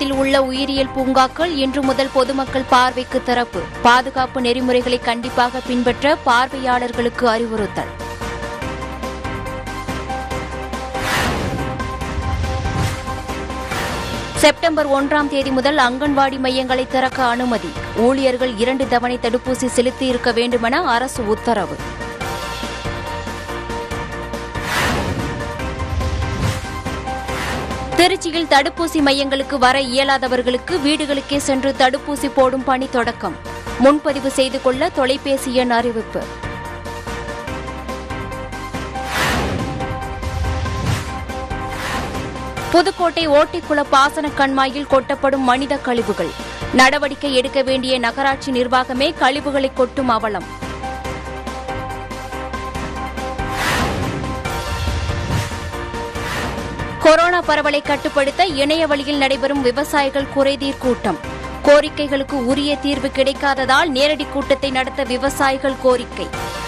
தமிழகத்தில் உள்ள உயிரியல் பூங்காக்கள் இன்று முதல் பொதுமக்கள் பார்வைக்கு திறப்பு பாதுகாப்பு நெறிமுறைகளை கண்டிப்பாக பின்பற்ற பார்வையாளர்களுக்கு அறிவுறுத்தல் செப்டம்பர் ஒன்றாம் தேதி முதல் அங்கன்வாடி மையங்களை திறக்க அனுமதி ஊழியர்கள் இரண்டு தவணை தடுப்பூசி செலுத்தி இருக்க வேண்டுமென அரசு உத்தரவு திருச்சியில் தடுப்பூசி மையங்களுக்கு வர இயலாதவர்களுக்கு வீடுகளுக்கே சென்று தடுப்பூசி போடும் பணி தொடக்கம் முன்பதிவு செய்து கொள்ள தொலைபேசி எண் அறிவிப்பு புதுக்கோட்டை ஓட்டிக்குள பாசன கண்மாயில் கொட்டப்படும் மனித கழிவுகள் நடவடிக்கை எடுக்க வேண்டிய நகராட்சி நிர்வாகமே கழிவுகளை கொட்டும் அவலம் கொரோனா பரவலை கட்டுப்படுத்த இணைய வழியில் நடைபெறும் விவசாயிகள் குறைதீர் கூட்டம் கோரிக்கைகளுக்கு உரிய தீர்வு கிடைக்காததால் நேரடி கூட்டத்தை நடத்த விவசாயிகள் கோரிக்கை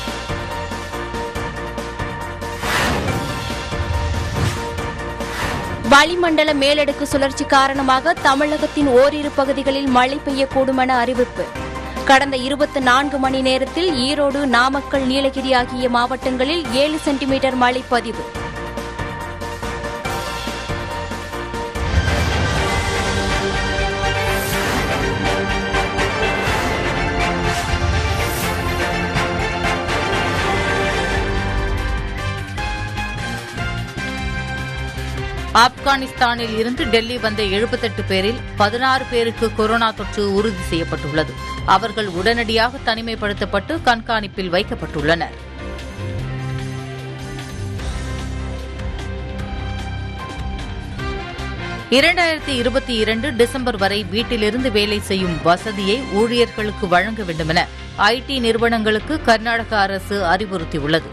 வளிமண்டல மேலடுக்கு சுழற்சி காரணமாக தமிழகத்தின் ஓரிரு பகுதிகளில் மழை பெய்யக்கூடும் என அறிவிப்பு கடந்த இருபத்தி நான்கு மணி நேரத்தில் ஈரோடு நாமக்கல் நீலகிரி ஆகிய மாவட்டங்களில் ஏழு சென்டிமீட்டர் மழை பதிவு ஆப்கானிஸ்தானில் இருந்து டெல்லி வந்த எழுபத்தெட்டு பேரில் பதினாறு பேருக்கு கொரோனா தொற்று உறுதி செய்யப்பட்டுள்ளது அவர்கள் உடனடியாக தனிமைப்படுத்தப்பட்டு கண்காணிப்பில் வைக்கப்பட்டுள்ளனர் இரண்டாயிரத்தி இருபத்தி இரண்டு டிசம்பர் வரை வீட்டிலிருந்து வேலை செய்யும் வசதியை ஊழியர்களுக்கு வழங்க வேண்டுமென ஐடி நிறுவனங்களுக்கு கர்நாடக அரசு அறிவுறுத்தியுள்ளது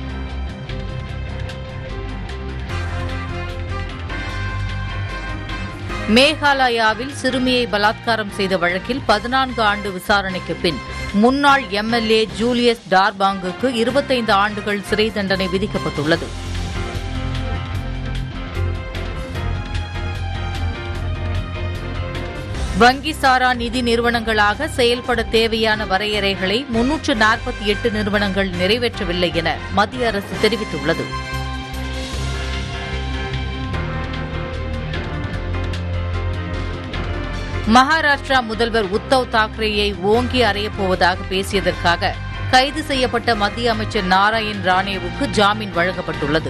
மேகாலயாவில் சிறுமியை பலாத்காரம் செய்த வழக்கில் பதினான்கு ஆண்டு விசாரணைக்கு பின் முன்னாள் எம்எல்ஏ ஜூலியஸ் டார்பாங்குக்கு இருபத்தைந்து ஆண்டுகள் சிறை தண்டனை விதிக்கப்பட்டுள்ளது வங்கி சாரா நிதி நிறுவனங்களாக செயல்பட தேவையான வரையறைகளை முன்னூற்று நாற்பத்தி எட்டு நிறுவனங்கள் நிறைவேற்றவில்லை என மத்திய அரசு தெரிவித்துள்ளது மகாராஷ்டிரா முதல்வர் உத்தவ் தாக்கரேயை ஓங்கி அறையப்போவதாக பேசியதற்காக கைது செய்யப்பட்ட மத்திய அமைச்சர் நாராயண் ராணேவுக்கு ஜாமீன் வழங்கப்பட்டுள்ளது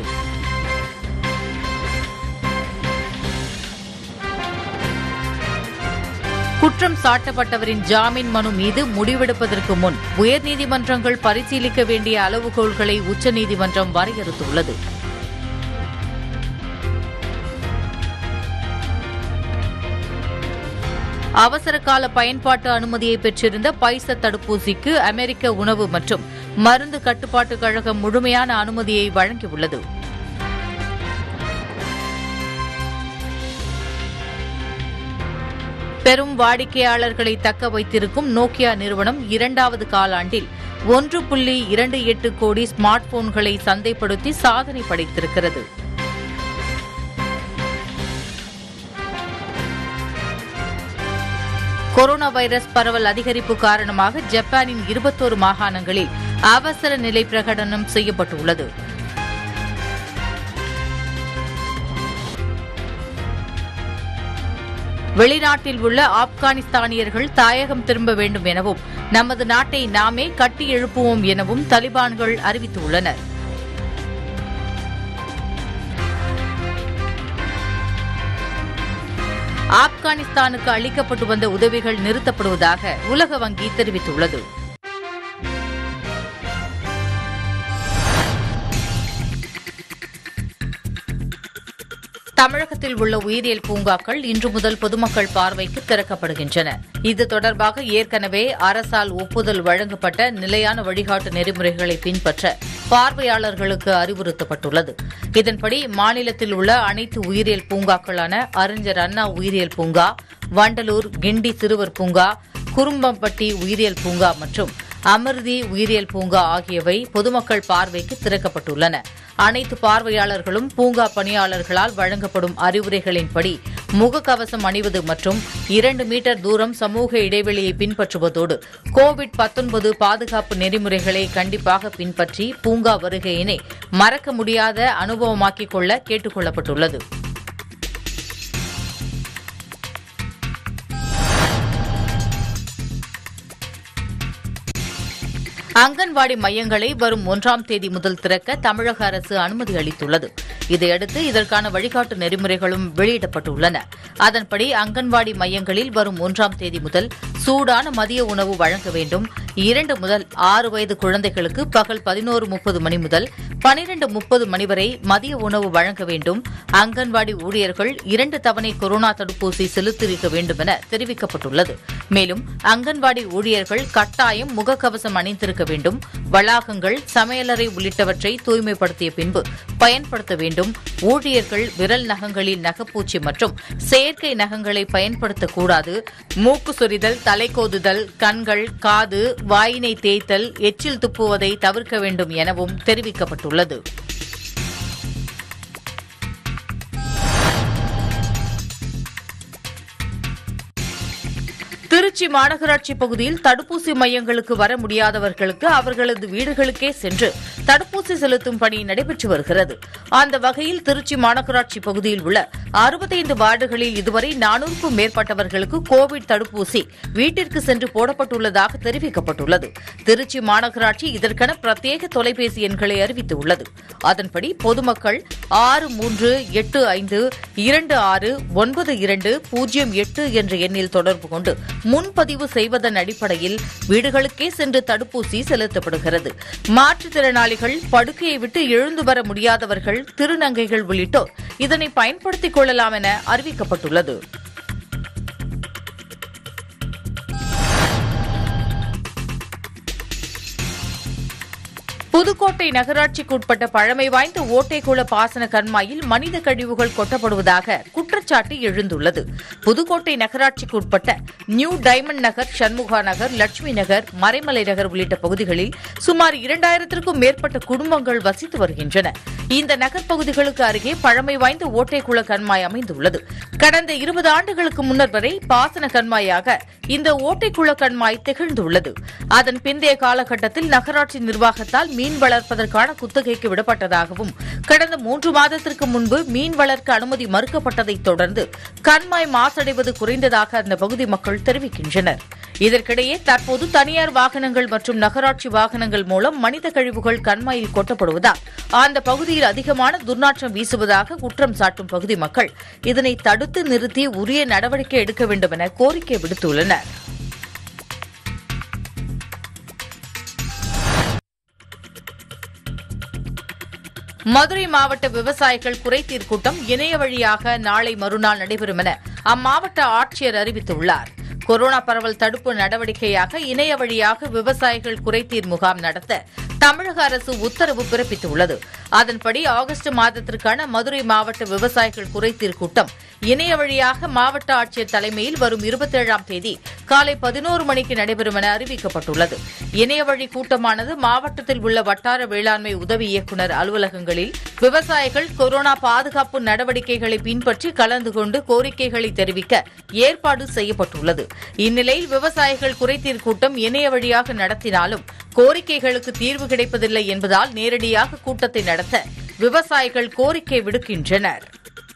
குற்றம் சாட்டப்பட்டவரின் ஜாமீன் மனு மீது முடிவெடுப்பதற்கு முன் உயர்நீதிமன்றங்கள் பரிசீலிக்க வேண்டிய அளவுகோல்களை உச்சநீதிமன்றம் வரையறுத்துள்ளது அவசர கால பயன்பாட்டு அனுமதியை பெற்றிருந்த பைசர் தடுப்பூசிக்கு அமெரிக்க உணவு மற்றும் மருந்து கட்டுப்பாட்டு கழகம் முழுமையான அனுமதியை வழங்கியுள்ளது பெரும் வாடிக்கையாளர்களை தக்க வைத்திருக்கும் நோக்கியா நிறுவனம் இரண்டாவது காலாண்டில் ஒன்று புள்ளி இரண்டு எட்டு கோடி ஸ்மார்ட் போன்களை சந்தைப்படுத்தி சாதனை படைத்திருக்கிறது கொரோனா வைரஸ் பரவல் அதிகரிப்பு காரணமாக ஜப்பானின் இருபத்தோரு மாகாணங்களில் அவசர நிலை பிரகடனம் செய்யப்பட்டுள்ளது வெளிநாட்டில் உள்ள ஆப்கானிஸ்தானியர்கள் தாயகம் திரும்ப வேண்டும் எனவும் நமது நாட்டை நாமே கட்டி எழுப்புவோம் எனவும் தலிபான்கள் அறிவித்துள்ளனர் ஆப்கானிஸ்தானுக்கு அளிக்கப்பட்டு வந்த உதவிகள் நிறுத்தப்படுவதாக உலக வங்கி தெரிவித்துள்ளது தமிழகத்தில் உள்ள உயிரியல் பூங்காக்கள் இன்று முதல் பொதுமக்கள் பார்வைக்கு திறக்கப்படுகின்றன இது தொடர்பாக ஏற்கனவே அரசால் ஒப்புதல் வழங்கப்பட்ட நிலையான வழிகாட்டு நெறிமுறைகளை பின்பற்ற பார்வையாளர்களுக்கு அறிவுறுத்தப்பட்டுள்ளது இதன்படி மாநிலத்தில் உள்ள அனைத்து உயிரியல் பூங்காக்களான அறிஞர் அண்ணா உயிரியல் பூங்கா வண்டலூர் கிண்டி சிறுவர் பூங்கா குறும்பம்பட்டி உயிரியல் பூங்கா மற்றும் அமிர்தி உயிரியல் பூங்கா ஆகியவை பொதுமக்கள் பார்வைக்கு திறக்கப்பட்டுள்ளன அனைத்து பார்வையாளர்களும் பூங்கா பணியாளர்களால் வழங்கப்படும் அறிவுரைகளின்படி முகக்கவசம் அணிவது மற்றும் இரண்டு மீட்டர் தூரம் சமூக இடைவெளியை பின்பற்றுவதோடு கோவிட் பாதுகாப்பு நெறிமுறைகளை கண்டிப்பாக பின்பற்றி பூங்கா வருகையினை மறக்க முடியாத அனுபவமாக்கிக் கொள்ள கேட்டுக் கொள்ளப்பட்டுள்ளது அங்கன்வாடி மையங்களை வரும் ஒன்றாம் தேதி முதல் திறக்க தமிழக அரசு அனுமதி அளித்துள்ளது இதையடுத்து இதற்கான வழிகாட்டு நெறிமுறைகளும் வெளியிடப்பட்டுள்ளன அதன்படி அங்கன்வாடி மையங்களில் வரும் ஒன்றாம் தேதி முதல் சூடான மதிய உணவு வழங்க வேண்டும் இரண்டு முதல் ஆறு வயது குழந்தைகளுக்கு பகல் பதினோரு முப்பது மணி முதல் பனிரெண்டு முப்பது மணி வரை மதிய உணவு வழங்க வேண்டும் அங்கன்வாடி ஊழியர்கள் இரண்டு தவணை கொரோனா தடுப்பூசி செலுத்தியிருக்க வேண்டும் என தெரிவிக்கப்பட்டுள்ளது மேலும் அங்கன்வாடி ஊழியர்கள் கட்டாயம் முகக்கவசம் அணிந்திருக்க வேண்டும் வளாகங்கள் சமையலறை உள்ளிட்டவற்றை தூய்மைப்படுத்திய பின்பு பயன்படுத்த வேண்டும் ஊழியர்கள் விரல் நகங்களில் நகப்பூச்சி மற்றும் செயற்கை நகங்களை பயன்படுத்தக்கூடாது மூக்கு சொரிதல் தலைக்கோதுதல் கண்கள் காது வாயினை தேய்த்தல் எச்சில் துப்புவதை தவிர்க்க வேண்டும் எனவும் தெரிவிக்கப்பட்டுள்ளது திருச்சி மாநகராட்சி பகுதியில் தடுப்பூசி மையங்களுக்கு வர முடியாதவர்களுக்கு அவர்களது வீடுகளுக்கே சென்று தடுப்பூசி செலுத்தும் பணி நடைபெற்று வருகிறது அந்த வகையில் திருச்சி மாநகராட்சி பகுதியில் உள்ள அறுபத்தைந்து வார்டுகளில் இதுவரை நானூறுக்கும் மேற்பட்டவர்களுக்கு கோவிட் தடுப்பூசி வீட்டிற்கு சென்று போடப்பட்டுள்ளதாக தெரிவிக்கப்பட்டுள்ளது திருச்சி மாநகராட்சி இதற்கென பிரத்யேக தொலைபேசி எண்களை அறிவித்துள்ளது அதன்படி பொதுமக்கள் ஆறு மூன்று எட்டு ஐந்து இரண்டு ஆறு ஒன்பது இரண்டு பூஜ்ஜியம் எட்டு என்ற எண்ணில் தொடர்பு கொண்டு முன்பதிவு செய்வதன் அடிப்படையில் வீடுகளுக்கே சென்று தடுப்பூசி செலுத்தப்படுகிறது மாற்றுத்திறனாளிகள் படுக்கையை விட்டு எழுந்து வர முடியாதவர்கள் திருநங்கைகள் உள்ளிட்டோர் இதனை பயன்படுத்திக் கொள்ளலாம் என அறிவிக்கப்பட்டுள்ளது புதுக்கோட்டை நகராட்சிக்கு உட்பட்ட பழமை வாய்ந்த ஓட்டைக்குள பாசன கண்மாயில் மனித கழிவுகள் கொட்டப்படுவதாக குற்றச்சாட்டு எழுந்துள்ளது புதுக்கோட்டை நகராட்சிக்கு உட்பட்ட நியூ டைமண்ட் நகர் சண்முகா நகர் லட்சுமி நகர் மறைமலை நகர் உள்ளிட்ட பகுதிகளில் சுமார் இரண்டாயிரத்திற்கும் மேற்பட்ட குடும்பங்கள் வசித்து வருகின்றன இந்த நகர் பகுதிகளுக்கு அருகே பழமை வாய்ந்த ஓட்டைக்குள கண்மாய் அமைந்துள்ளது கடந்த இருபது ஆண்டுகளுக்கு முன்னர் வரை பாசன கண்மாயாக இந்த ஓட்டைக்குள கண்மாய் திகழ்ந்துள்ளது அதன் பிந்தைய காலகட்டத்தில் நகராட்சி நிர்வாகத்தால் மீன் வளர்ப்பதற்கான குத்தகைக்கு விடப்பட்டதாகவும் கடந்த மூன்று மாதத்திற்கு முன்பு மீன் வளர்க்க அனுமதி மறுக்கப்பட்டதைத் தொடர்ந்து கண்மாய் மாசடைவது குறைந்ததாக அந்த பகுதி மக்கள் தெரிவிக்கின்றனர் இதற்கிடையே தற்போது தனியார் வாகனங்கள் மற்றும் நகராட்சி வாகனங்கள் மூலம் மனித கழிவுகள் கண்மாயில் கொட்டப்படுவதால் அந்த பகுதியில் அதிகமான துர்நாற்றம் வீசுவதாக குற்றம் சாட்டும் பகுதி மக்கள் இதனை தடுத்து நிறுத்தி உரிய நடவடிக்கை எடுக்க வேண்டும் என கோரிக்கை விடுத்துள்ளனர் மதுரை மாவட்ட விவசாயிகள் குறைதீர் கூட்டம் இணைய வழியாக நாளை மறுநாள் நடைபெறும் என அம்மாவட்ட ஆட்சியர் அறிவித்துள்ளார் கொரோனா பரவல் தடுப்பு நடவடிக்கையாக இணைய வழியாக விவசாயிகள் குறைதீர் முகாம் நடத்த தமிழக அரசு உத்தரவு பிறப்பித்துள்ளது அதன்படி ஆகஸ்ட் மாதத்திற்கான மதுரை மாவட்ட விவசாயிகள் குறைதீர் கூட்டம் இணைய வழியாக மாவட்ட ஆட்சியர் தலைமையில் வரும் இருபத்தேழாம் தேதி காலை பதினோரு மணிக்கு நடைபெறும் என அறிவிக்கப்பட்டுள்ளது இணைய வழி கூட்டமானது மாவட்டத்தில் உள்ள வட்டார வேளாண்மை உதவி இயக்குநர் அலுவலகங்களில் விவசாயிகள் கொரோனா பாதுகாப்பு நடவடிக்கைகளை பின்பற்றி கலந்து கொண்டு கோரிக்கைகளை தெரிவிக்க ஏற்பாடு செய்யப்பட்டுள்ளது இந்நிலையில் விவசாயிகள் குறைதீர் கூட்டம் இணைய வழியாக நடத்தினாலும் கோரிக்கைகளுக்கு தீர்வு கிடைப்பதில்லை என்பதால் நேரடியாக கூட்டத்தை நடத்த விவசாயிகள் கோரிக்கை விடுக்கின்றனர்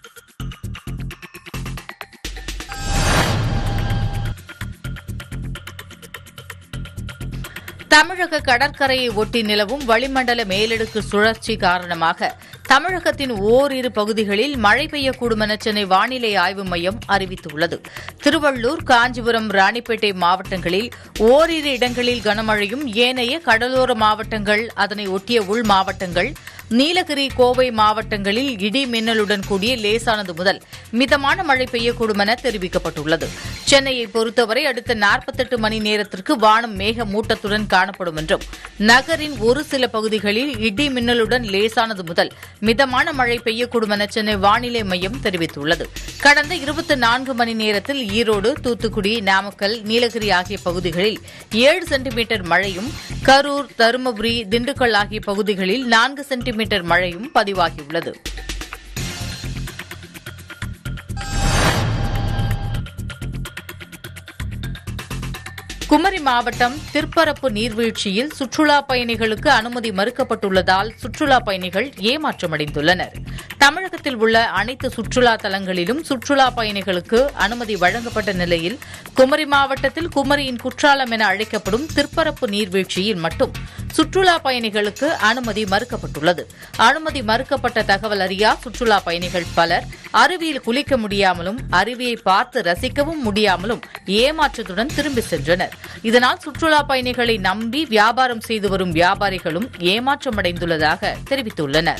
தமிழக கடற்கரையை ஒட்டி நிலவும் வளிமண்டல மேலடுக்கு சுழற்சி காரணமாக தமிழகத்தின் ஓரிரு பகுதிகளில் மழை பெய்யக்கூடும் என சென்னை வானிலை ஆய்வு மையம் அறிவித்துள்ளது திருவள்ளூர் காஞ்சிபுரம் ராணிப்பேட்டை மாவட்டங்களில் ஓரிரு இடங்களில் கனமழையும் ஏனைய கடலோர மாவட்டங்கள் அதனை ஒட்டிய உள் மாவட்டங்கள் நீலகிரி கோவை மாவட்டங்களில் இடி மின்னலுடன் கூடிய லேசானது முதல் மிதமான மழை பெய்யக்கூடும் என தெரிவிக்கப்பட்டுள்ளது சென்னையை பொறுத்தவரை அடுத்த நாற்பத்தெட்டு மணி நேரத்திற்கு வானம் மேக மூட்டத்துடன் காணப்படும் என்றும் நகரின் ஒரு சில பகுதிகளில் இடி மின்னலுடன் லேசானது முதல் மிதமான மழை பெய்யக்கூடும் என சென்னை வானிலை மையம் தெரிவித்துள்ளது கடந்த இருபத்தி நான்கு மணி நேரத்தில் ஈரோடு தூத்துக்குடி நாமக்கல் நீலகிரி ஆகிய பகுதிகளில் ஏழு சென்டிமீட்டர் மழையும் கரூர் தருமபுரி திண்டுக்கல் ஆகிய பகுதிகளில் நான்கு சென்டிமீட்டர் மழையும் பதிவாகியுள்ளது குமரி மாவட்டம் திருப்பரப்பு நீர்வீழ்ச்சியில் சுற்றுலா பயணிகளுக்கு அனுமதி மறுக்கப்பட்டுள்ளதால் சுற்றுலா பயணிகள் ஏமாற்றமடைந்துள்ளனர் தமிழகத்தில் உள்ள அனைத்து சுற்றுலா தலங்களிலும் சுற்றுலா பயணிகளுக்கு அனுமதி வழங்கப்பட்ட நிலையில் குமரி மாவட்டத்தில் குமரியின் குற்றாலம் என அழைக்கப்படும் திருப்பரப்பு நீர்வீழ்ச்சியில் மட்டும் சுற்றுலா பயணிகளுக்கு அனுமதி மறுக்கப்பட்டுள்ளது அனுமதி மறுக்கப்பட்ட தகவல் அறியா சுற்றுலா பயணிகள் பலர் அருவியில் குளிக்க முடியாமலும் அருவியை பார்த்து ரசிக்கவும் முடியாமலும் ஏமாற்றத்துடன் திரும்பி சென்றனர் இதனால் சுற்றுலா பயணிகளை நம்பி வியாபாரம் செய்து வரும் வியாபாரிகளும் ஏமாற்றமடைந்துள்ளதாக தெரிவித்துள்ளனர்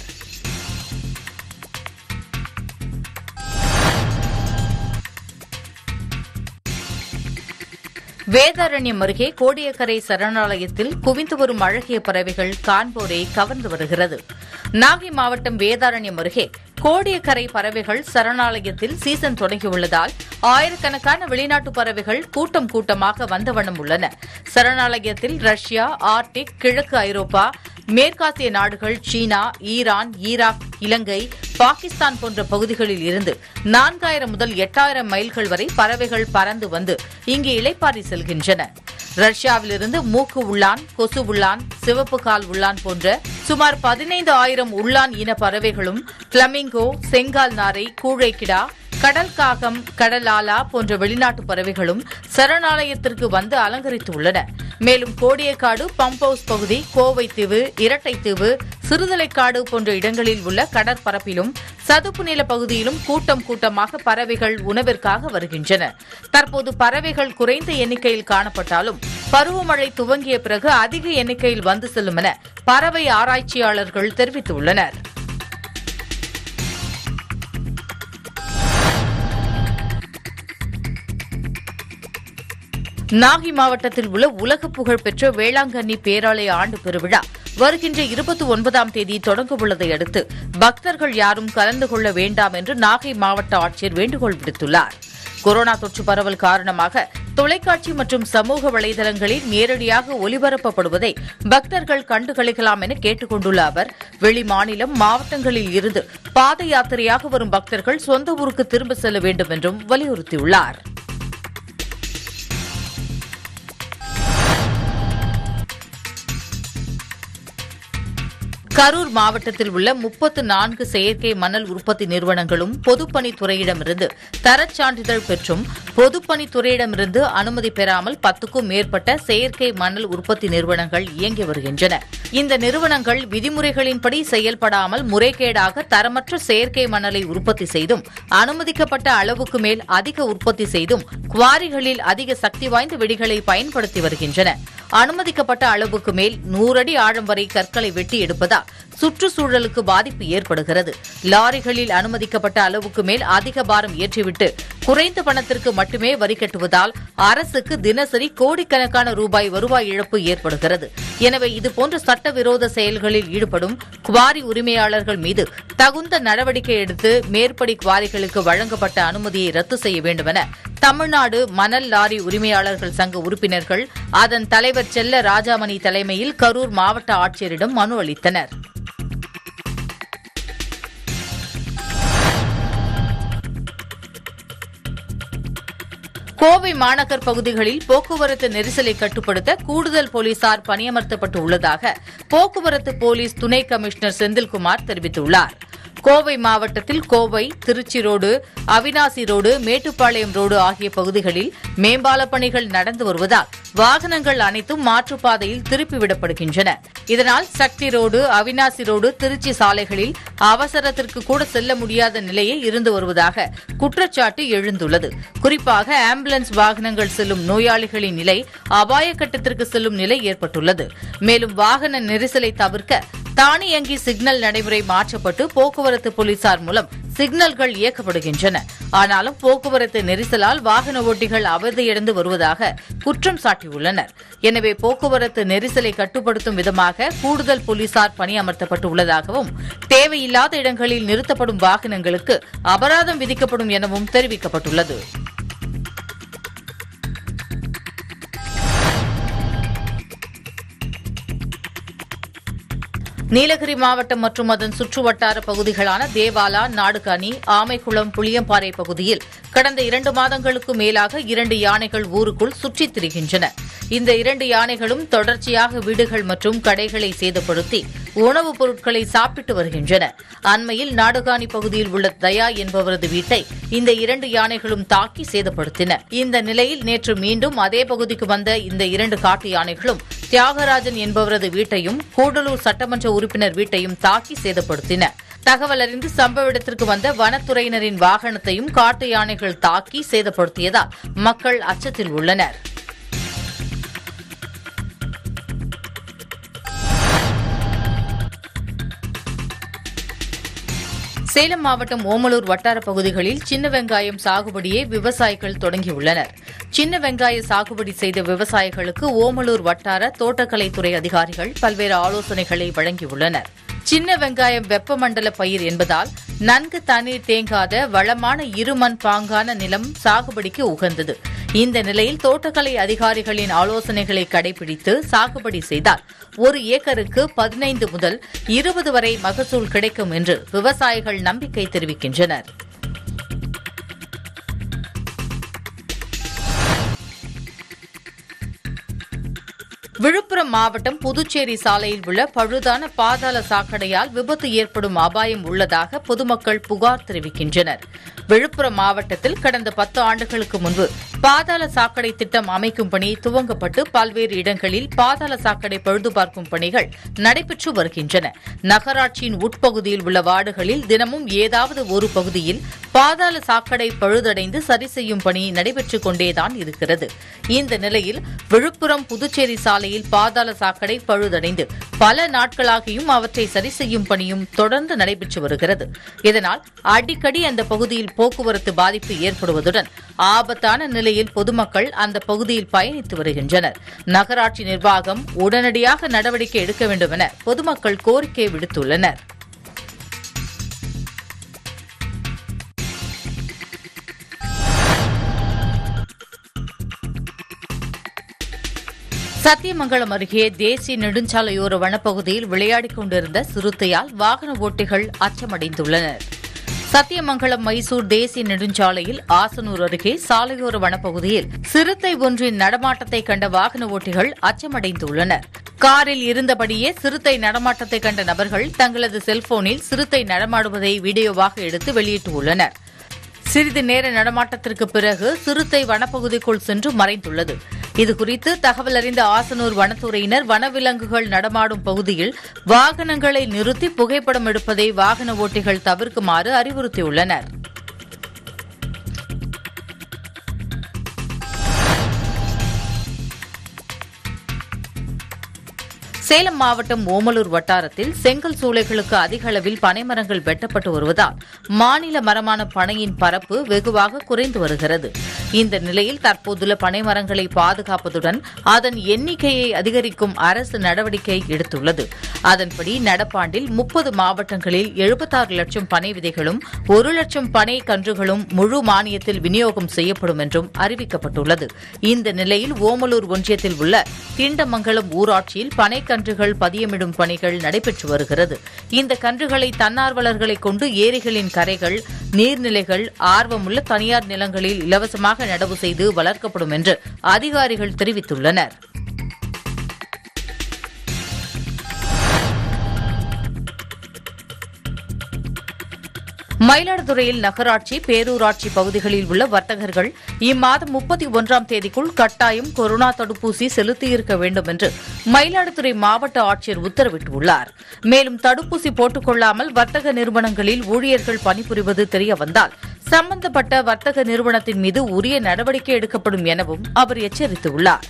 வேதாரண்யம் அருகே கோடியக்கரை சரணாலயத்தில் குவிந்து வரும் அழகிய பறவைகள் காண்போரை கவர்ந்து வருகிறது நாகை மாவட்டம் வேதாரண்யம் அருகே கோடியக்கரை பறவைகள் சரணாலயத்தில் சீசன் தொடங்கியுள்ளதால் ஆயிரக்கணக்கான வெளிநாட்டு பறவைகள் கூட்டம் கூட்டமாக வந்த வண்ணம் உள்ளன சரணாலயத்தில் ரஷ்யா ஆர்டிக் கிழக்கு ஐரோப்பா மேற்காசிய நாடுகள் சீனா ஈரான் ஈராக் இலங்கை பாகிஸ்தான் போன்ற பகுதிகளில் இருந்து நான்காயிரம் முதல் எட்டாயிரம் மைல்கள் வரை பறவைகள் பறந்து வந்து இங்கு இளைப்பாரி செல்கின்றன ரஷ்யாவிலிருந்து மூக்கு உள்ளான் கொசு உள்ளான் சிவப்பு கால் உள்ளான் போன்ற சுமார் பதினைந்து ஆயிரம் உள்ளான் இன பறவைகளும் பிளமிங்கோ செங்கால் நாரை கூழைக்கிடா கடல் காகம் கடலாலா போன்ற வெளிநாட்டு பறவைகளும் சரணாலயத்திற்கு வந்து அலங்கரித்து உள்ளன மேலும் கோடியக்காடு பம்ப் ஹவுஸ் பகுதி கோவை தீவு இரட்டை தீவு சிறுதலைக்காடு போன்ற இடங்களில் உள்ள கடற்பரப்பிலும் சதுப்பு நில பகுதியிலும் கூட்டம் கூட்டமாக பறவைகள் உணவிற்காக வருகின்றன தற்போது பறவைகள் குறைந்த எண்ணிக்கையில் காணப்பட்டாலும் பருவமழை துவங்கிய பிறகு அதிக எண்ணிக்கையில் வந்து செல்லும் என பறவை ஆராய்ச்சியாளர்கள் தெரிவித்துள்ளனர் நாகை மாவட்டத்தில் உள்ள உலக புகழ்பெற்ற வேளாங்கண்ணி பேராலய ஆண்டு பெருவிழா வருகின்ற இருபத்தி ஒன்பதாம் தேதி தொடங்க உள்ளதை அடுத்து பக்தர்கள் யாரும் கலந்து கொள்ள வேண்டாம் என்று நாகை மாவட்ட ஆட்சியர் வேண்டுகோள் விடுத்துள்ளார் கொரோனா தொற்று பரவல் காரணமாக தொலைக்காட்சி மற்றும் சமூக வலைதளங்களில் நேரடியாக ஒலிபரப்பப்படுவதை பக்தர்கள் கண்டுகளிக்கலாம் என கேட்டுக் கொண்டுள்ள அவர் வெளி மாநிலம் மாவட்டங்களில் இருந்து பாத யாத்திரையாக வரும் பக்தர்கள் சொந்த ஊருக்கு திரும்ப செல்ல வேண்டும் என்றும் வலியுறுத்தியுள்ளார் கரூர் மாவட்டத்தில் உள்ள முப்பத்து நான்கு செயற்கை மணல் உற்பத்தி நிறுவனங்களும் பொதுப்பணித்துறையிடமிருந்து தரச் சான்றிதழ் பெற்றும் பொதுப்பணித்துறையிடமிருந்து அனுமதி பெறாமல் பத்துக்கும் மேற்பட்ட செயற்கை மணல் உற்பத்தி நிறுவனங்கள் இயங்கி வருகின்றன இந்த நிறுவனங்கள் விதிமுறைகளின்படி செயல்படாமல் முறைகேடாக தரமற்ற செயற்கை மணலை உற்பத்தி செய்தும் அனுமதிக்கப்பட்ட அளவுக்கு மேல் அதிக உற்பத்தி செய்தும் குவாரிகளில் அதிக சக்தி வாய்ந்த வெடிகளை பயன்படுத்தி வருகின்றன அனுமதிக்கப்பட்ட அளவுக்கு மேல் நூறடி ஆழம் வரை கற்களை வெட்டி எடுப்பதால் சுற்றுச்சூழலுக்கு பாதிப்பு ஏற்படுகிறது லாரிகளில் அனுமதிக்கப்பட்ட அளவுக்கு மேல் அதிக பாரம் ஏற்றிவிட்டு குறைந்த பணத்திற்கு மட்டுமே வரி கட்டுவதால் அரசுக்கு தினசரி கோடிக்கணக்கான ரூபாய் வருவாய் இழப்பு ஏற்படுகிறது எனவே இதுபோன்ற சட்டவிரோத செயல்களில் ஈடுபடும் குவாரி உரிமையாளர்கள் மீது தகுந்த நடவடிக்கை எடுத்து மேற்படி குவாரிகளுக்கு வழங்கப்பட்ட அனுமதியை ரத்து செய்ய வேண்டுமென தமிழ்நாடு மணல் லாரி உரிமையாளர்கள் சங்க உறுப்பினர்கள் அதன் தலைவர் செல்ல ராஜாமணி தலைமையில் கரூர் மாவட்ட ஆட்சியரிடம் மனு அளித்தனர் கோவை மாநகர் பகுதிகளில் போக்குவரத்து நெரிசலை கட்டுப்படுத்த கூடுதல் போலீசார் பணியமர்த்தப்பட்டு உள்ளதாக போக்குவரத்து போலீஸ் துணை கமிஷனர் செந்தில்குமார் தெரிவித்துள்ளார் கோவை மாவட்டத்தில் Kovai Tiruchi road Avinashi road Mettupalayam road ஆகிய பகுதிகளில் மேம்பால பணிகள் நடந்து வருவதால் வாகனங்கள் அனைத்தும் மாற்றுப்பாதையில் திருப்பிவிடப்படுகின்றன இதனால் சக்தி ரோடு அவினாசி ரோடு திருச்சி சாலைகளில் அவசரத்திற்கு கூட செல்ல முடியாத நிலையே இருந்து வருவதாக குற்றச்சாட்டு எழுந்துள்ளது குறிப்பாக ஆம்புலன்ஸ் வாகனங்கள் செல்லும் நோயாளிகளின் நிலை அபாய கட்டத்திற்கு செல்லும் நிலை ஏற்பட்டுள்ளது மேலும் வாகன நெரிசலை தவிர்க்க தானியங்கி சிக்னல் நடைமுறை மாற்றப்பட்டு போக்குவரத்து போலீசார் மூலம் சிக்னல்கள் இயக்கப்படுகின்றன ஆனாலும் போக்குவரத்து நெரிசலால் வாகன ஓட்டிகள் அவதியடைந்து வருவதாக குற்றம் சாட்டியுள்ளனர் எனவே போக்குவரத்து நெரிசலை கட்டுப்படுத்தும் விதமாக கூடுதல் போலீசார் பணியமர்த்தப்பட்டு உள்ளதாகவும் தேவையில்லாத இடங்களில் நிறுத்தப்படும் வாகனங்களுக்கு அபராதம் விதிக்கப்படும் எனவும் தெரிவிக்கப்பட்டுள்ளது நீலகிரி மாவட்டம் மற்றும் அதன் சுற்றுவட்டார பகுதிகளான தேவாலா நாடுகாணி ஆமைக்குளம் புளியம்பாறை பகுதியில் கடந்த இரண்டு மாதங்களுக்கு மேலாக இரண்டு யானைகள் ஊருக்குள் சுற்றித் திரிகின்றன இந்த இரண்டு யானைகளும் தொடர்ச்சியாக வீடுகள் மற்றும் கடைகளை சேதப்படுத்தி உணவுப் பொருட்களை சாப்பிட்டு வருகின்றன அண்மையில் நாடுகாணி பகுதியில் உள்ள தயா என்பவரது வீட்டை இந்த இரண்டு யானைகளும் தாக்கி சேதப்படுத்தின இந்த நிலையில் நேற்று மீண்டும் அதே பகுதிக்கு வந்த இந்த இரண்டு காட்டு யானைகளும் தியாகராஜன் என்பவரது வீட்டையும் கூடலூர் சட்டமன்ற உறுப்பினர் வீட்டையும் தாக்கி சேதப்படுத்தின தகவல் அறிந்து சம்பவ இடத்திற்கு வந்த வனத்துறையினரின் வாகனத்தையும் காட்டு யானைகள் தாக்கி சேதப்படுத்தியதால் மக்கள் அச்சத்தில் உள்ளனர் சேலம் மாவட்டம் ஓமலூர் வட்டார பகுதிகளில் சின்ன வெங்காயம் சாகுபடியை விவசாயிகள் தொடங்கியுள்ளனர் சின்ன வெங்காய சாகுபடி செய்த விவசாயிகளுக்கு ஓமலூர் வட்டார தோட்டக்கலைத்துறை அதிகாரிகள் பல்வேறு ஆலோசனைகளை வழங்கியுள்ளனர் சின்ன வெங்காயம் வெப்பமண்டல பயிர் என்பதால் நன்கு தண்ணீர் தேங்காத வளமான இருமண் பாங்கான நிலம் சாகுபடிக்கு உகந்தது இந்த நிலையில் தோட்டக்கலை அதிகாரிகளின் ஆலோசனைகளை கடைபிடித்து சாகுபடி செய்தால் ஒரு ஏக்கருக்கு பதினைந்து முதல் இருபது வரை மகசூல் கிடைக்கும் என்று விவசாயிகள் நம்பிக்கை தெரிவிக்கின்றனர் விழுப்புரம் மாவட்டம் புதுச்சேரி சாலையில் உள்ள பழுதான பாதாள சாக்கடையால் விபத்து ஏற்படும் அபாயம் உள்ளதாக பொதுமக்கள் புகார் தெரிவிக்கின்றனர் விழுப்புரம் மாவட்டத்தில் கடந்த பத்து ஆண்டுகளுக்கு முன்பு பாதாள சாக்கடை திட்டம் அமைக்கும் பணி துவங்கப்பட்டு பல்வேறு இடங்களில் பாதாள சாக்கடை பழுதுபார்க்கும் பணிகள் நடைபெற்று வருகின்றன நகராட்சியின் உட்பகுதியில் உள்ள வார்டுகளில் தினமும் ஏதாவது ஒரு பகுதியில் பாதாள சாக்கடை பழுதடைந்து சரி செய்யும் பணி நடைபெற்றுக் கொண்டேதான் இருக்கிறது இந்த நிலையில் விழுப்புரம் புதுச்சேரி சாலையில் பாதாள சாக்கடை பழுதடைந்து பல நாட்களாகியும் அவற்றை சரி செய்யும் பணியும் தொடர்ந்து நடைபெற்று வருகிறது இதனால் அடிக்கடி அந்த பகுதியில் போக்குவரத்து பாதிப்பு ஏற்படுவதுடன் ஆபத்தான நிலையில் பொதுமக்கள் அந்த பகுதியில் பயணித்து வருகின்றனர் நகராட்சி நிர்வாகம் உடனடியாக நடவடிக்கை எடுக்க வேண்டும் என பொதுமக்கள் கோரிக்கை விடுத்துள்ளனர் சத்தியமங்கலம் அருகே தேசிய நெடுஞ்சாலையோர வனப்பகுதியில் விளையாடிக் கொண்டிருந்த சிறுத்தையால் வாகன ஓட்டிகள் அச்சமடைந்துள்ளனர் சத்தியமங்கலம் மைசூர் தேசிய நெடுஞ்சாலையில் ஆசனூர் அருகே சாலையோர வனப்பகுதியில் சிறுத்தை ஒன்றின் நடமாட்டத்தை கண்ட வாகன ஓட்டிகள் அச்சமடைந்துள்ளனர் காரில் இருந்தபடியே சிறுத்தை நடமாட்டத்தை கண்ட நபர்கள் தங்களது செல்போனில் சிறுத்தை நடமாடுவதை வீடியோவாக எடுத்து வெளியிட்டுள்ளனர் சிறிது நேர நடமாட்டத்திற்கு பிறகு சிறுத்தை வனப்பகுதிக்குள் சென்று மறைந்துள்ளது இதுகுறித்து தகவல் அறிந்த ஆசனூர் வனத்துறையினர் வனவிலங்குகள் நடமாடும் பகுதியில் வாகனங்களை நிறுத்தி புகைப்படம் எடுப்பதை வாகன ஓட்டிகள் தவிர்க்குமாறு அறிவுறுத்தியுள்ளனர் சேலம் மாவட்டம் ஓமலூர் வட்டாரத்தில் செங்கல் சூளைகளுக்கு அதிக அளவில் பனைமரங்கள் வெட்டப்பட்டு வருவதால் மாநில மரமான பனையின் பரப்பு வெகுவாக குறைந்து வருகிறது இந்த நிலையில் தற்போதுள்ள பனைமரங்களை பாதுகாப்பதுடன் அதன் எண்ணிக்கையை அதிகரிக்கும் அரசு நடவடிக்கை எடுத்துள்ளது அதன்படி நடப்பாண்டில் முப்பது மாவட்டங்களில் எழுபத்தாறு லட்சம் பனை விதைகளும் ஒரு லட்சம் பனை கன்றுகளும் முழு மானியத்தில் விநியோகம் செய்யப்படும் என்றும் அறிவிக்கப்பட்டுள்ளது இந்த நிலையில் ஓமலூர் ஒன்றியத்தில் உள்ள திண்டமங்கலம் ஊராட்சியில் பனை கன்றுகள் பதியமிடும் பணிகள் நடைபெற்று வருகிறது இந்த கன்றுகளை தன்னார்வலர்களை கொண்டு ஏரிகளின் கரைகள் நீர்நிலைகள் ஆர்வமுள்ள தனியார் நிலங்களில் இலவசமாக நடவு செய்து வளர்க்கப்படும் என்று அதிகாரிகள் தெரிவித்துள்ளனர் மயிலாடுதுறையில் நகராட்சி பேரூராட்சி பகுதிகளில் உள்ள வர்த்தகர்கள் இம்மாதம் முப்பத்தி ஒன்றாம் தேதிக்குள் கட்டாயம் கொரோனா தடுப்பூசி செலுத்தியிருக்க வேண்டும் என்று மயிலாடுதுறை மாவட்ட ஆட்சியர் உத்தரவிட்டுள்ளார் மேலும் தடுப்பூசி போட்டுக் கொள்ளாமல் வர்த்தக நிறுவனங்களில் ஊழியர்கள் பணிபுரிவது தெரியவந்தால் சம்பந்தப்பட்ட வர்த்தக நிறுவனத்தின் மீது உரிய நடவடிக்கை எடுக்கப்படும் எனவும் அவர் எச்சரித்துள்ளார்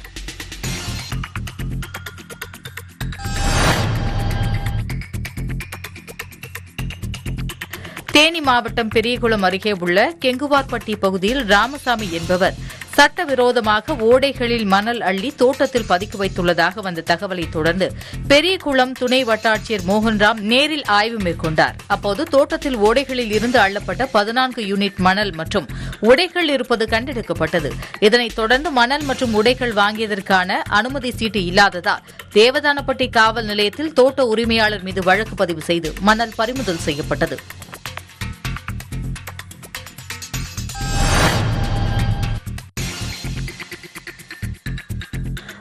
தேனி மாவட்டம் பெரியகுளம் அருகே உள்ள கெங்குவார்பட்டி பகுதியில் ராமசாமி என்பவர் சட்டவிரோதமாக ஓடைகளில் மணல் அள்ளி தோட்டத்தில் பதுக்கி வைத்துள்ளதாக வந்த தகவலை தொடர்ந்து பெரியகுளம் துணை வட்டாட்சியர் மோகன்ராம் நேரில் ஆய்வு மேற்கொண்டார் அப்போது தோட்டத்தில் ஓடைகளில் இருந்து அள்ளப்பட்ட பதினான்கு யூனிட் மணல் மற்றும் உடைகள் இருப்பது கண்டெடுக்கப்பட்டது இதனைத் தொடர்ந்து மணல் மற்றும் உடைகள் வாங்கியதற்கான அனுமதி சீட்டு இல்லாததால் தேவதானப்பட்டி காவல் நிலையத்தில் தோட்ட உரிமையாளர் மீது வழக்கு பதிவு செய்து மணல் பறிமுதல் செய்யப்பட்டது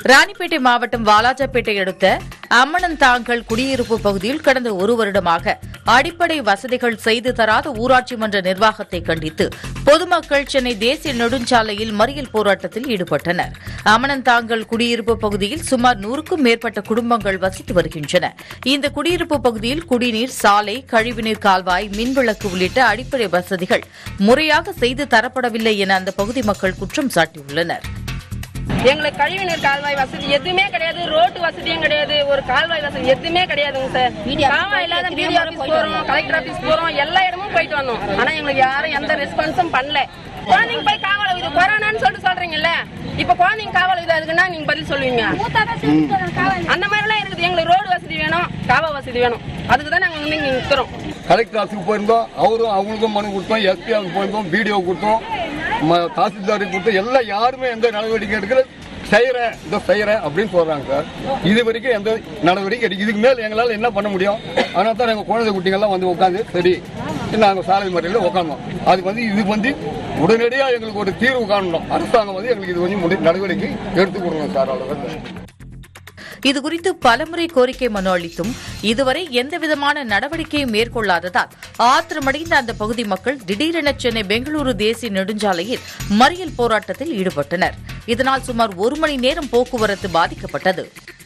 ராணிப்பேட்டை மாவட்டம் வாலாஜாப்பேட்டை அடுத்த அம்மனந்தாங்கல் குடியிருப்பு பகுதியில் கடந்த ஒரு வருடமாக அடிப்படை வசதிகள் செய்து தராத ஊராட்சி மன்ற நிர்வாகத்தை கண்டித்து பொதுமக்கள் சென்னை தேசிய நெடுஞ்சாலையில் மறியல் போராட்டத்தில் ஈடுபட்டனர் அமனந்தாங்கல் குடியிருப்பு பகுதியில் சுமார் நூறுக்கும் மேற்பட்ட குடும்பங்கள் வசித்து வருகின்றன இந்த குடியிருப்பு பகுதியில் குடிநீர் சாலை கழிவுநீர் கால்வாய் மின்விளக்கு உள்ளிட்ட அடிப்படை வசதிகள் முறையாக செய்து தரப்படவில்லை என அந்த பகுதி மக்கள் குற்றம் சாட்டியுள்ளனர் எங்களுக்கு கழிவுநீர் கால்வாய் வசதி எதுவுமே கிடையாது ரோட்டு வசதியும் கிடையாது ஒரு கால்வாய் வசதி எதுவுமே கிடையாதுங்க சார் காவா இல்லாத பிடிஓ ஆபீஸ் போறோம் கலெக்டர் ஆபீஸ் போறோம் எல்லா இடமும் போயிட்டு வந்தோம் ஆனா எங்களுக்கு யாரும் எந்த ரெஸ்பான்ஸும் பண்ணல குழந்தைங்க போய் காவல் இது கொரோனான்னு சொல்லிட்டு சொல்றீங்கல்ல இப்ப குழந்தைங்க காவல் இது அதுக்குன்னா நீங்க பதில் சொல்லுவீங்க அந்த மாதிரி எல்லாம் இருக்குது எங்களுக்கு ரோடு வசதி வேணும் காவா வசதி வேணும் அதுக்கு தான் நாங்க வந்து இங்க நிக்கிறோம் கலெக்டர் ஆஃபீஸுக்கு போயிருந்தோம் அவரும் அவங்களுக்கும் மனு கொடுத்தோம் எஸ்பி ஆஃபீஸ் போயிருந்தோம் பிடிஓ கொடுத்தோம் ம- தாசில்தாருக்கு கொடுத்தோம் எல்லாம் யாருமே எந்த நடவடிக்கை எடுக்கல செய்யறேன் இதோ செய்யறேன் அப்படின்னு சொல்றாங்க சார் இது வரைக்கும் எந்த நடவடிக்கை எடுக்க இதுக்கு மேல எங்களால என்ன பண்ண முடியும் அதனால தான் எங்க குழந்தை குட்டிங்கெல்லாம் வந்து உட்காந்து சரி நாங்க சாலை மறியல உட்காந்தோம் அதுக்கு வந்து இது வந்து உடனடியாக எங்களுக்கு ஒரு தீர்வு காணணும் அரசாங்கம் வந்து எங்களுக்கு இது வந்து முடி- நடவடிக்கை எடுத்து கொடுங்க சார் அவ்வளவுதான் இதுகுறித்து பலமுறை கோரிக்கை மனு அளித்தும் இதுவரை எந்தவிதமான நடவடிக்கையும் மேற்கொள்ளாததால் ஆத்திரமடைந்த அந்த பகுதி மக்கள் திடீரென சென்னை பெங்களூரு தேசிய நெடுஞ்சாலையில் மறியல் போராட்டத்தில் ஈடுபட்டனர் இதனால் சுமார் ஒரு மணி நேரம் போக்குவரத்து பாதிக்கப்பட்டது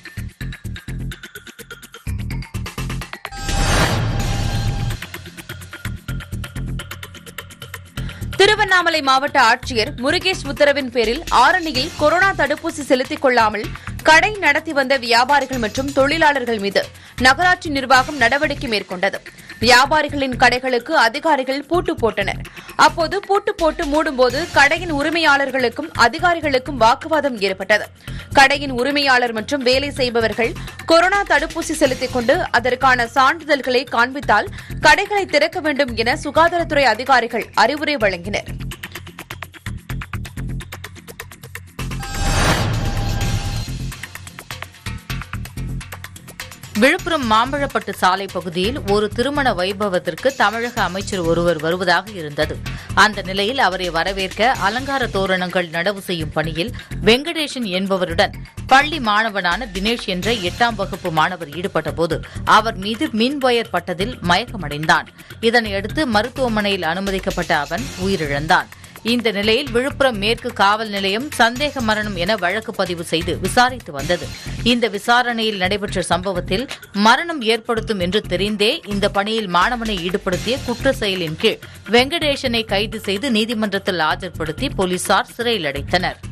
திருவண்ணாமலை மாவட்ட ஆட்சியர் முருகேஷ் உத்தரவின் பேரில் ஆரணியில் கொரோனா தடுப்பூசி செலுத்திக் கொள்ளாமல் கடை நடத்தி வந்த வியாபாரிகள் மற்றும் தொழிலாளர்கள் மீது நகராட்சி நிர்வாகம் நடவடிக்கை மேற்கொண்டது வியாபாரிகளின் கடைகளுக்கு அதிகாரிகள் பூட்டு போட்டனர் அப்போது பூட்டு போட்டு மூடும்போது கடையின் உரிமையாளர்களுக்கும் அதிகாரிகளுக்கும் வாக்குவாதம் ஏற்பட்டது கடையின் உரிமையாளர் மற்றும் வேலை செய்பவர்கள் கொரோனா தடுப்பூசி செலுத்திக் கொண்டு அதற்கான சான்றிதழ்களை காண்பித்தால் கடைகளை திறக்க வேண்டும் என சுகாதாரத்துறை அதிகாரிகள் அறிவுரை வழங்கினர் விழுப்புரம் மாம்பழப்பட்டு சாலை பகுதியில் ஒரு திருமண வைபவத்திற்கு தமிழக அமைச்சர் ஒருவர் வருவதாக இருந்தது அந்த நிலையில் அவரை வரவேற்க அலங்கார தோரணங்கள் நடவு செய்யும் பணியில் வெங்கடேசன் என்பவருடன் பள்ளி மாணவனான தினேஷ் என்ற எட்டாம் வகுப்பு மாணவர் ஈடுபட்டபோது அவர் மீது மின் ஒயர் பட்டதில் மயக்கமடைந்தான் இதனையடுத்து மருத்துவமனையில் அனுமதிக்கப்பட்ட அவன் உயிரிழந்தான் இந்த நிலையில் விழுப்புரம் மேற்கு காவல் நிலையம் சந்தேக மரணம் என வழக்கு பதிவு செய்து விசாரித்து வந்தது இந்த விசாரணையில் நடைபெற்ற சம்பவத்தில் மரணம் ஏற்படுத்தும் என்று தெரிந்தே இந்த பணியில் மாணவனை ஈடுபடுத்திய குற்ற செயலின் கீழ் வெங்கடேசனை கைது செய்து நீதிமன்றத்தில் ஆஜர்படுத்தி போலீசார் சிறையில் அடைத்தனர்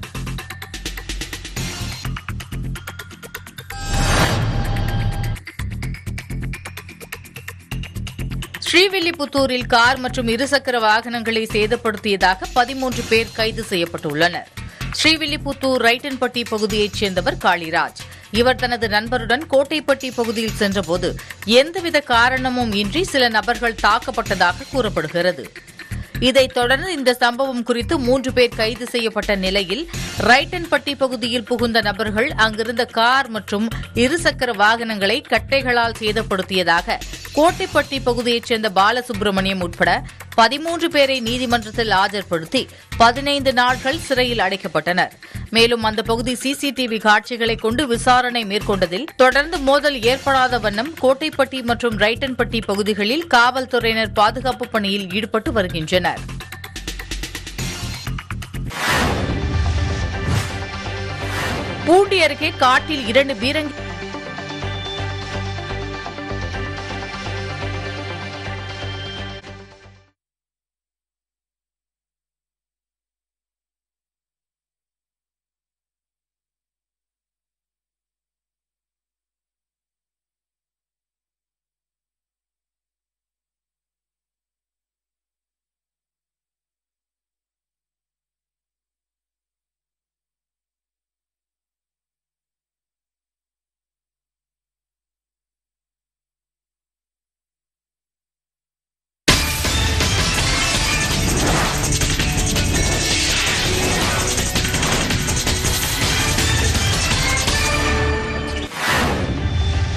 ஸ்ரீவில்லிபுத்தூரில் கார் மற்றும் இருசக்கர வாகனங்களை சேதப்படுத்தியதாக பதிமூன்று பேர் கைது செய்யப்பட்டுள்ளனர் ஸ்ரீவில்லிபுத்தூர் ரைட்டன்பட்டி பகுதியைச் சேர்ந்தவர் காளிராஜ் இவர் தனது நண்பருடன் கோட்டைப்பட்டி பகுதியில் சென்றபோது எந்தவித காரணமும் இன்றி சில நபர்கள் தாக்கப்பட்டதாக கூறப்படுகிறது இதைத் தொடர்ந்து இந்த சம்பவம் குறித்து மூன்று பேர் கைது செய்யப்பட்ட நிலையில் ரைட்டன்பட்டி பகுதியில் புகுந்த நபர்கள் அங்கிருந்த கார் மற்றும் இருசக்கர வாகனங்களை கட்டைகளால் சேதப்படுத்தியதாக கோட்டைப்பட்டி பகுதியைச் சேர்ந்த பாலசுப்ரமணியம் உட்பட பதிமூன்று பேரை நீதிமன்றத்தில் ஆஜர்படுத்தி பதினைந்து நாட்கள் சிறையில் அடைக்கப்பட்டனர் மேலும் அந்த பகுதி சிசிடிவி காட்சிகளை கொண்டு விசாரணை மேற்கொண்டதில் தொடர்ந்து மோதல் ஏற்படாத வண்ணம் கோட்டைப்பட்டி மற்றும் ரைட்டன்பட்டி பகுதிகளில் காவல்துறையினர் பாதுகாப்பு பணியில் ஈடுபட்டு வருகின்றனர் பூண்டி அருகே காட்டில் இரண்டு பீரங்கி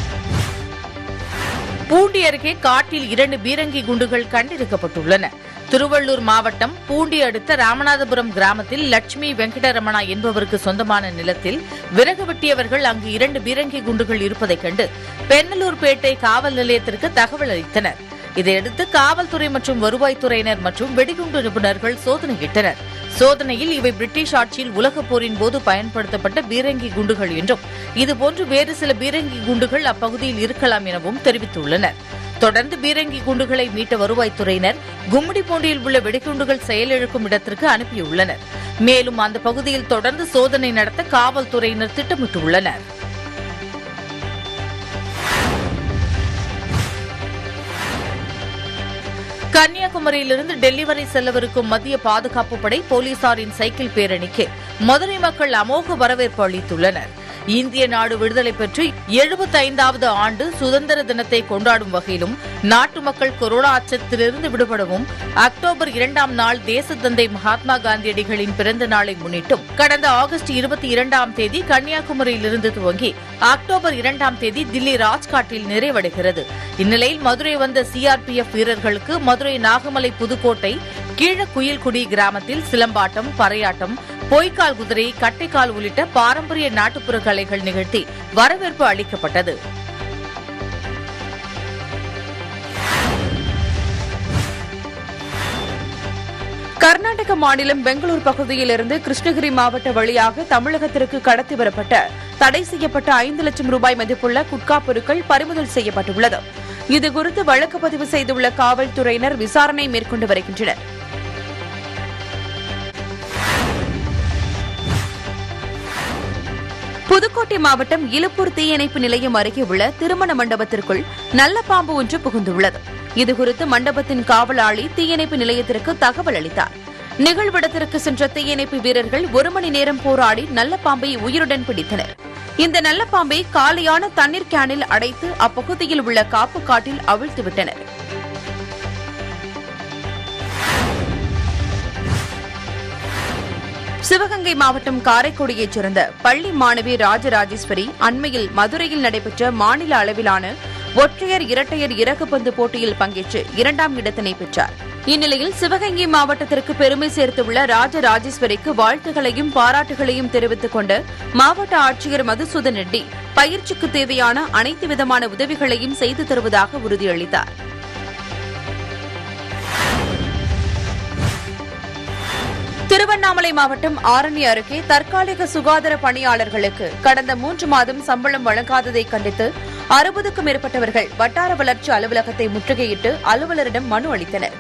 பூண்டி அருகே காட்டில் இரண்டு பீரங்கி குண்டுகள் கண்டெடுக்கப்பட்டுள்ளன திருவள்ளூர் மாவட்டம் பூண்டி அடுத்த ராமநாதபுரம் கிராமத்தில் லட்சுமி வெங்கடரமணா என்பவருக்கு சொந்தமான நிலத்தில் விறகு வெட்டியவர்கள் அங்கு இரண்டு பீரங்கி குண்டுகள் இருப்பதைக் கண்டு பெண்ணலூர்பேட்டை காவல் நிலையத்திற்கு தகவல் அளித்தனர் இதையடுத்து காவல்துறை மற்றும் வருவாய்த்துறையினர் மற்றும் வெடிகுண்டு நிபுணர்கள் சோதனையிட்டனர் சோதனையில் இவை பிரிட்டிஷ் ஆட்சியில் உலகப் போரின் போது பயன்படுத்தப்பட்ட பீரங்கி குண்டுகள் என்றும் இதுபோன்று வேறு சில பீரங்கி குண்டுகள் அப்பகுதியில் இருக்கலாம் எனவும் தெரிவித்துள்ளனர் தொடர்ந்து பீரங்கி குண்டுகளை மீட்ட வருவாய்த்துறையினர் கும்மிடிப்பூண்டியில் உள்ள வெடிகுண்டுகள் செயலிழக்கும் இடத்திற்கு அனுப்பியுள்ளனர் மேலும் அந்த பகுதியில் தொடர்ந்து சோதனை நடத்த காவல்துறையினர் திட்டமிட்டுள்ளனர் கன்னியாகுமரியிலிருந்து டெல்லி வரை செல்லவிருக்கும் மத்திய பாதுகாப்பு படை போலீசாரின் சைக்கிள் பேரணிக்கு மதுரை மக்கள் அமோக வரவேற்பு அளித்துள்ளனர் இந்திய நாடு விடுதலை பெற்று எழுபத்தைந்தாவது ஆண்டு சுதந்திர தினத்தை கொண்டாடும் வகையிலும் நாட்டு மக்கள் கொரோனா அச்சத்திலிருந்து விடுபடவும் அக்டோபர் இரண்டாம் நாள் தேசத்தந்தை மகாத்மா காந்தியடிகளின் பிறந்த நாளை முன்னிட்டும் கடந்த ஆகஸ்ட் இருபத்தி இரண்டாம் தேதி கன்னியாகுமரியிலிருந்து துவங்கி அக்டோபர் இரண்டாம் தேதி தில்லி ராஜ்காட்டில் நிறைவடைகிறது இந்நிலையில் மதுரை வந்த சிஆர்பிஎஃப் வீரர்களுக்கு மதுரை நாகமலை புதுக்கோட்டை கீழக்குயில்குடி கிராமத்தில் சிலம்பாட்டம் பறையாட்டம் பொய்க்கால் குதிரை கட்டைக்கால் உள்ளிட்ட பாரம்பரிய நாட்டுப்புற கலைகள் நிகழ்த்தி வரவேற்பு அளிக்கப்பட்டது கர்நாடக மாநிலம் பெங்களூர் பகுதியிலிருந்து கிருஷ்ணகிரி மாவட்ட வழியாக தமிழகத்திற்கு கடத்தி வரப்பட்ட தடை செய்யப்பட்ட ஐந்து லட்சம் ரூபாய் மதிப்புள்ள குட்கா பொருட்கள் பறிமுதல் செய்யப்பட்டுள்ளது இதுகுறித்து வழக்கு பதிவு செய்துள்ள காவல்துறையினர் விசாரணை மேற்கொண்டு வருகின்றனர் புதுக்கோட்டை மாவட்டம் இலுப்பூர் தீயணைப்பு நிலையம் அருகே உள்ள திருமண மண்டபத்திற்குள் நல்ல பாம்பு ஒன்று புகுந்துள்ளது இதுகுறித்து மண்டபத்தின் காவலாளி தீயணைப்பு நிலையத்திற்கு தகவல் அளித்தார் நிகழ்விடத்திற்கு சென்ற தீயணைப்பு வீரர்கள் ஒரு மணி நேரம் போராடி நல்ல பாம்பை உயிருடன் பிடித்தனர் இந்த நல்ல பாம்பை காலியான தண்ணீர் கேனில் அடைத்து அப்பகுதியில் உள்ள காப்பு காட்டில் அவிழ்த்து விட்டனர் சிவகங்கை மாவட்டம் காரைக்குடியைச் சேர்ந்த பள்ளி மாணவி ராஜராஜேஸ்வரி அண்மையில் மதுரையில் நடைபெற்ற மாநில அளவிலான ஒற்றையர் இரட்டையர் இறகுப்பந்து போட்டியில் பங்கேற்று இரண்டாம் இடத்தினை பெற்றார் இந்நிலையில் சிவகங்கை மாவட்டத்திற்கு பெருமை சேர்த்துள்ள ராஜராஜேஸ்வரிக்கு வாழ்த்துகளையும் பாராட்டுகளையும் தெரிவித்துக் கொண்டு மாவட்ட ஆட்சியர் மதுசூதன் ரெட்டி பயிற்சிக்கு தேவையான அனைத்து விதமான உதவிகளையும் செய்து தருவதாக உறுதியளித்தார் திருவண்ணாமலை மாவட்டம் ஆரணி அருகே தற்காலிக சுகாதார பணியாளர்களுக்கு கடந்த மூன்று மாதம் சம்பளம் வழங்காததை கண்டித்து அறுபதுக்கும் மேற்பட்டவர்கள் வட்டார வளர்ச்சி அலுவலகத்தை முற்றுகையிட்டு அலுவலரிடம் மனு அளித்தனர்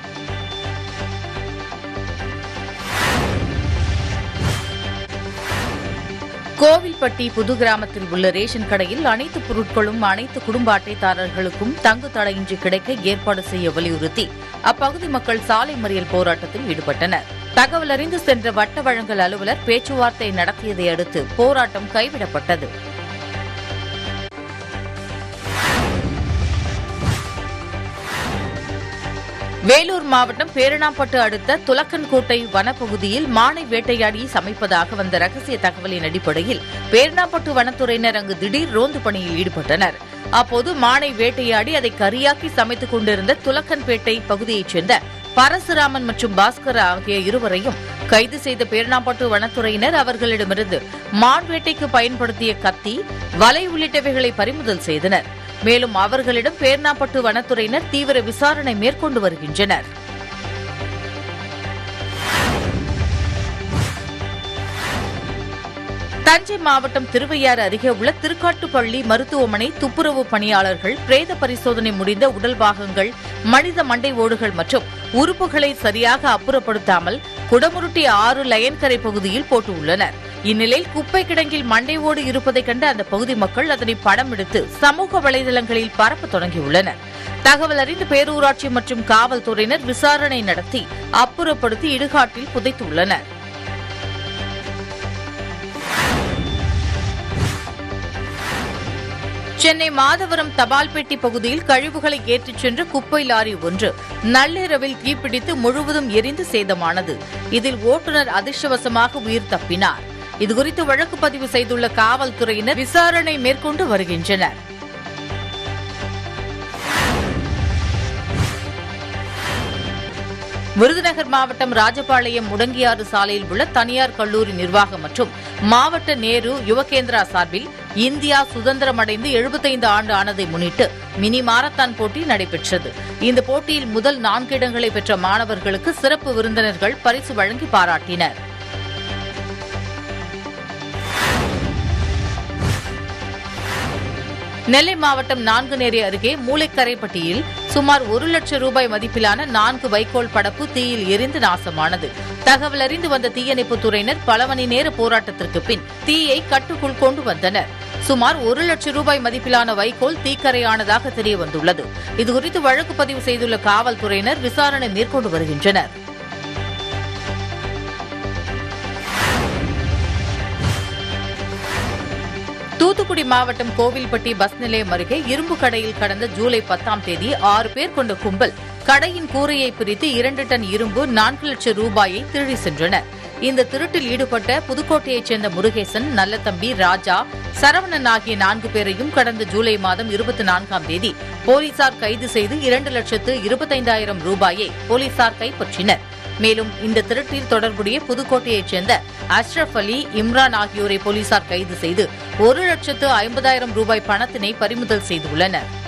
கோவில்பட்டி புது கிராமத்தில் உள்ள ரேஷன் கடையில் அனைத்து பொருட்களும் அனைத்து குடும்ப அட்டைதாரர்களுக்கும் தங்கு தடையின்றி கிடைக்க ஏற்பாடு செய்ய வலியுறுத்தி அப்பகுதி மக்கள் சாலை மறியல் போராட்டத்தில் ஈடுபட்டனர் தகவல் அறிந்து சென்ற வட்ட வழங்கல் அலுவலர் பேச்சுவார்த்தை நடத்தியதை அடுத்து போராட்டம் கைவிடப்பட்டது வேலூர் மாவட்டம் பேரணாம்பட்டு அடுத்த துலக்கன்கோட்டை வனப்பகுதியில் மானை வேட்டையாடி சமைப்பதாக வந்த ரகசிய தகவலின் அடிப்படையில் பேரணாம்பட்டு வனத்துறையினர் அங்கு திடீர் ரோந்து பணியில் ஈடுபட்டனர் அப்போது மானை வேட்டையாடி அதை கரியாக்கி சமைத்துக் கொண்டிருந்த துலக்கன்பேட்டை பகுதியைச் சேர்ந்த பரசுராமன் மற்றும் பாஸ்கர் ஆகிய இருவரையும் கைது செய்த பேரணாம்பட்டு வனத்துறையினர் அவர்களிடமிருந்து மான் வேட்டைக்கு பயன்படுத்திய கத்தி வலை உள்ளிட்டவைகளை பறிமுதல் செய்தனர் மேலும் அவர்களிடம் பேர்ணாப்பட்டு வனத்துறையினர் தீவிர விசாரணை மேற்கொண்டு வருகின்றனர் தஞ்சை மாவட்டம் திருவையாறு அருகே உள்ள திருக்காட்டுப்பள்ளி மருத்துவமனை துப்புரவு பணியாளர்கள் பிரேத பரிசோதனை முடிந்த உடல் பாகங்கள் மனித மண்டை ஓடுகள் மற்றும் உறுப்புகளை சரியாக அப்புறப்படுத்தாமல் குடமுருட்டி ஆறு லயன்கரை பகுதியில் போட்டுள்ளனர் இந்நிலையில் குப்பை கிடங்கில் மண்டை ஓடு இருப்பதைக் கண்டு அந்த பகுதி மக்கள் அதனை படம் எடுத்து சமூக வலைதளங்களில் பரப்ப தொடங்கியுள்ளனர் தகவல் அறிந்து பேரூராட்சி மற்றும் காவல்துறையினர் விசாரணை நடத்தி அப்புறப்படுத்தி இடுகாட்டில் புதைத்துள்ளனர் சென்னை மாதவரம் தபால் பெட்டி பகுதியில் கழிவுகளை ஏற்றிச் சென்ற குப்பை லாரி ஒன்று நள்ளிரவில் தீப்பிடித்து முழுவதும் எரிந்து சேதமானது இதில் ஓட்டுநர் அதிர்ஷ்டவசமாக உயிர் தப்பினார் இதுகுறித்து வழக்கு பதிவு செய்துள்ள காவல்துறையினர் விசாரணை மேற்கொண்டு வருகின்றனர் விருதுநகர் மாவட்டம் ராஜபாளையம் முடங்கியாறு சாலையில் உள்ள தனியார் கல்லூரி நிர்வாகம் மற்றும் மாவட்ட நேரு யுவகேந்திரா சார்பில் இந்தியா சுதந்திரமடைந்து 75 ஆண்டு ஆனதை முன்னிட்டு மினி மாரத்தான் போட்டி நடைபெற்றது இந்த போட்டியில் முதல் நான்கு இடங்களை பெற்ற மாணவர்களுக்கு சிறப்பு விருந்தினர்கள் பரிசு வழங்கி பாராட்டினர் நெல்லை மாவட்டம் நான்குநேரி அருகே மூளைக்கரைப்பட்டியில் சுமார் ஒரு லட்சம் ரூபாய் மதிப்பிலான நான்கு வைக்கோல் படப்பு தீயில் எரிந்து நாசமானது தகவல் அறிந்து வந்த தீயணைப்புத் துறையினர் பல மணி நேர போராட்டத்திற்கு பின் தீயை கட்டுக்குள் கொண்டு வந்தனர் சுமார் ஒரு லட்சம் ரூபாய் மதிப்பிலான வைக்கோல் தீக்கரையானதாக தெரிய வந்துள்ளது இதுகுறித்து வழக்கு பதிவு செய்துள்ள காவல்துறையினர் விசாரணை மேற்கொண்டு வருகின்றனர் தூத்துக்குடி மாவட்டம் கோவில்பட்டி பஸ் நிலையம் அருகே இரும்பு கடையில் கடந்த ஜூலை பத்தாம் தேதி ஆறு பேர் கொண்ட கும்பல் கடையின் கூரையை பிரித்து இரண்டு டன் இரும்பு நான்கு லட்சம் ரூபாயை திருடி சென்றனர் இந்த திருட்டில் ஈடுபட்ட புதுக்கோட்டையைச் சேர்ந்த முருகேசன் நல்லதம்பி ராஜா சரவணன் ஆகிய நான்கு பேரையும் கடந்த ஜூலை மாதம் இருபத்தி நான்காம் தேதி போலீசார் கைது செய்து இரண்டு லட்சத்து இருபத்தைந்தாயிரம் ரூபாயை போலீசார் கைப்பற்றினர் மேலும் இந்த திருட்டில் தொடர்புடைய புதுக்கோட்டையைச் சேர்ந்த அஷ்ரப் அலி இம்ரான் ஆகியோரை போலீசார் கைது செய்து ஒரு லட்சத்து ஐம்பதாயிரம் ரூபாய் பணத்தினை பறிமுதல் செய்துள்ளனர்